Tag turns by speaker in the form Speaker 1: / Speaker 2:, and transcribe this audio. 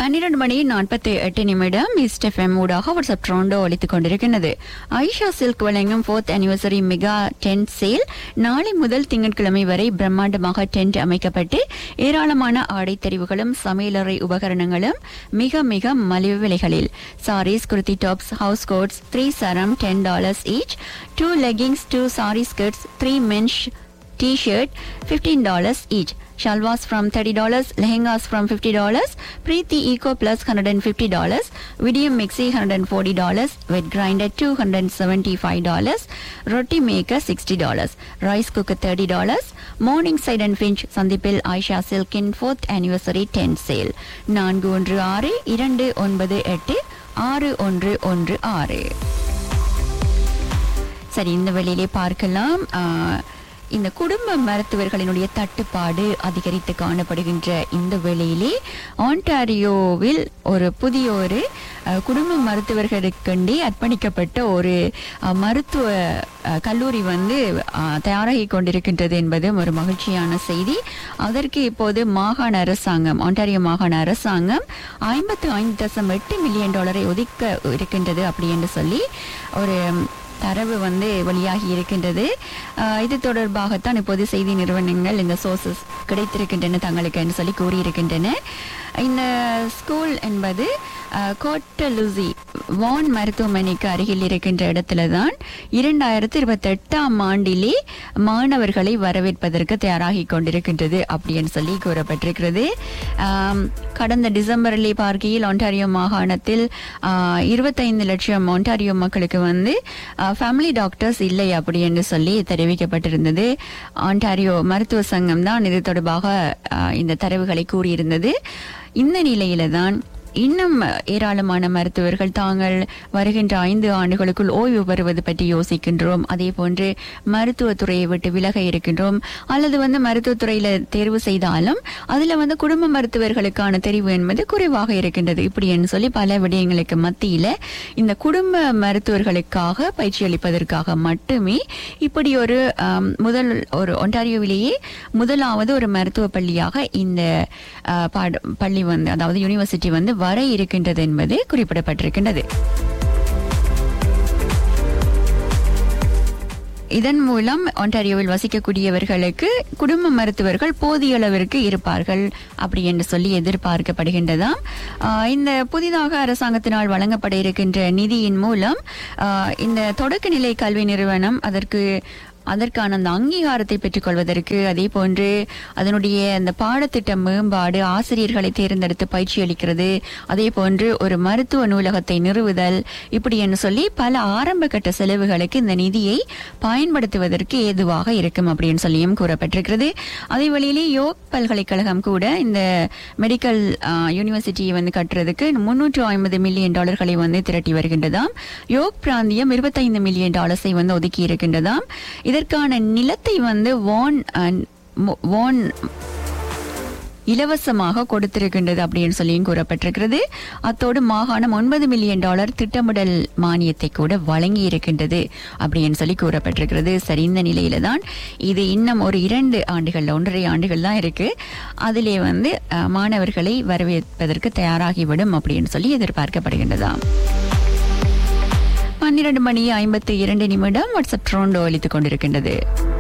Speaker 1: பன்னிரண்டு மணி நாற்பத்தி எட்டு நிமிடம் ஈஸ்ட் எஃப்எம் ஊடாக வாட்ஸ்அப் ட்ரோண்டோ ஒலித்துக் கொண்டிருக்கிறது ஐஷா சில்க் வழங்கும் fourth anniversary mega tent sale நாளை முதல் திங்கட்கிழமை வரை பிரம்மாண்டமாக டென்ட் அமைக்கப்பட்டு ஏராளமான ஆடை தெரிவுகளும் சமையலறை உபகரணங்களும் மிக மிக மலிவு விலைகளில் saris kurti tops house coats three சரம் ten dollars each two leggings two sari skirts three men's T-shirt $15 each. Shalwas from $30, lehengas from $50, Preeti Eco Plus $150, Video Mixi $140, Wet Grinder $275, Roti Maker $60, Rice Cooker $30, Morningside and Finch சந்திப்பில் ஆயிஷா சில்கின் fourth anniversary 10 sale நான்கு ஒன்று ஆறு இரண்டு ஒன்பது எட்டு ஆறு ஒன்று ஒன்று ஆறு சரி இந்த வேளையிலே பார்க்கலாம் ஆஹ், இந்த குடும்ப மருத்துவர்களினுடைய தட்டுப்பாடு அதிகரித்து காணப்படுகின்ற இந்த வேளையிலே ஆன்டாரியோவில் ஒரு புதிய ஒரு அஹ், குடும்ப மருத்துவர்களுக்கண்டே அர்ப்பணிக்கப்பட்ட ஒரு அஹ், மருத்துவ அஹ், கல்லூரி வந்து அஹ், தயாராகி கொண்டிருக்கின்றது என்பது ஒரு மகிழ்ச்சியான செய்தி அதற்கு இப்போது மாகாண அரசாங்கம் ஆன்டாரியோ மாகாண அரசாங்கம் ஐம்பத்து ஐந்து தசம் எட்டு மில்லியன் டாலரை ஒதுக்க இருக்கின்றது அப்படி என்று சொல்லி ஒரு தரவு வந்து வெளியாகி இருக்கின்றது ஆஹ் இது தொடர்பாகத்தான் இப்போது செய்தி நிறுவனங்கள் இந்த சோர்சஸ் கிடைத்திருக்கின்றன தங்களுக்கு என்று சொல்லி கூறியிருக்கின்றன இந்த ஸ்கூல் என்பது ஆஹ், கோட்டலுசி வான் மருத்துவமனைக்கு அருகில் இருக்கின்ற இடத்துல தான் இரண்டாயிரத்தி இருபத்தி எட்டாம் ஆண்டிலே மாணவர்களை வரவேற்பதற்கு தயாராகி கொண்டிருக்கின்றது அப்படின்னு சொல்லி கூறப்பட்டிருக்கிறது ஆம், கடந்த டிசம்பரிலே பார்க்கையில் ஒன்டாரியோ மாகாணத்தில் ஆஹ், 25 லட்சம் ஒன்டாரியோ மக்களுக்கு வந்து ஃபேமிலி டாக்டர்ஸ் இல்லை அப்படி என்று சொல்லி தெரிவிக்கப்பட்டிருந்தது ஆன்டாரியோ மருத்துவ சங்கம் தான் இது தொடர்பாக ஆஹ், இந்த தரவுகளை கூறியிருந்தது இந்த நிலையில தான் இன்னும் ஏராளமான மருத்துவர்கள் தாங்கள் வருகின்ற ஐந்து ஆண்டுகளுக்குள் ஓய்வு பெறுவது பற்றி யோசிக்கின்றோம் அதே போன்று மருத்துவத்துறையை விட்டு விலக இருக்கின்றோம் அல்லது வந்து மருத்துவத்துறையில தேர்வு செய்தாலும் அதுல வந்து குடும்ப மருத்துவர்களுக்கான தெரிவு என்பது குறைவாக இருக்கின்றது இப்படி என்று சொல்லி பல விடயங்களுக்கு மத்தியில இந்த குடும்ப மருத்துவர்களுக்காக பயிற்சி அளிப்பதற்காக மட்டுமே இப்படி ஒரு ஆம், முதல் ஒரு ஒன்டாரியோவிலேயே முதலாவது ஒரு மருத்துவ பள்ளியாக இந்த ஆ, பாட- பள்ளி வந்து அதாவது யூனிவர்சிட்டி வந்து வர இருக்கின்றது என்பது குறிப்பிடப்பட்டிருக்கின்றது இதன் மூலம் ஒன்டாரியோவில் வசிக்கக்கூடியவர்களுக்கு குடும்ப மருத்துவர்கள் போதிய அளவிற்கு இருப்பார்கள் அப்படி என்று சொல்லி எதிர்பார்க்கப்படுகின்றதாம் ஆஹ் இந்த புதிதாக அரசாங்கத்தினால் வழங்கப்பட இருக்கின்ற நிதியின் மூலம் ஆஹ் இந்த தொடக்க நிலை கல்வி நிறுவனம் அதற்கு அதற்கான அந்த அங்கீகாரத்தை பெற்றுக்கொள்வதற்கு அதே போன்று அதனுடைய அந்த பாடத்திட்ட மேம்பாடு ஆசிரியர்களை தேர்ந்தெடுத்து பயிற்சி அளிக்கிறது அதே போன்று ஒரு மருத்துவ நூலகத்தை நிறுவுதல் இப்படி என்று சொல்லி பல ஆரம்ப கட்ட செலவுகளுக்கு இந்த நிதியை பயன்படுத்துவதற்கு ஏதுவாக இருக்கும் அப்படின்னு சொல்லியும் கூறப்பட்டிருக்கிறது அதே வழியிலே யோக் பல்கலைக்கழகம் கூட இந்த மெடிக்கல் யூனிவர்சிட்டியை வந்து கட்டுறதுக்கு முன்னூற்று ஐம்பது மில்லியன் டாலர்களை வந்து திரட்டி வருகின்றதாம் யோக் பிராந்தியம் இருபத்தைந்து மில்லியன் டாலர்ஸை வந்து ஒதுக்கி இருக்கின்றதாம் இதற்கான நிலத்தை வந்து வான் அஹ், மொ- வான் இலவசமாக கொடுத்திருக்கின்றது அப்படின்னு சொல்லியும் கூறப்பட்டிருக்கிறது அத்தோடு மாகாணம் ஒன்பது மில்லியன் டாலர் திட்டமிடல் மானியத்தை கூட வழங்கி இருக்கின்றது அப்படின்னு சொல்லி கூறப்பட்டிருக்கிறது சரி இந்த நிலையில தான் இது இன்னும் ஒரு இரண்டு ஆண்டுகள் ஒன்றரை ஆண்டுகள் தான் இருக்கு அதிலே வந்து அஹ், மாணவர்களை வரவேற்பதற்கு தயாராகிவிடும் அப்படின்னு சொல்லி எதிர்பார்க்கப்படுகின்றதாம் பன்னிரண்டு மணி ஐம்பத்தி இரண்டு நிமிடம் வாட்ஸ்அப் ட்ரோண்டோ ஒலித்துக் கொண்டிருக்கின்றது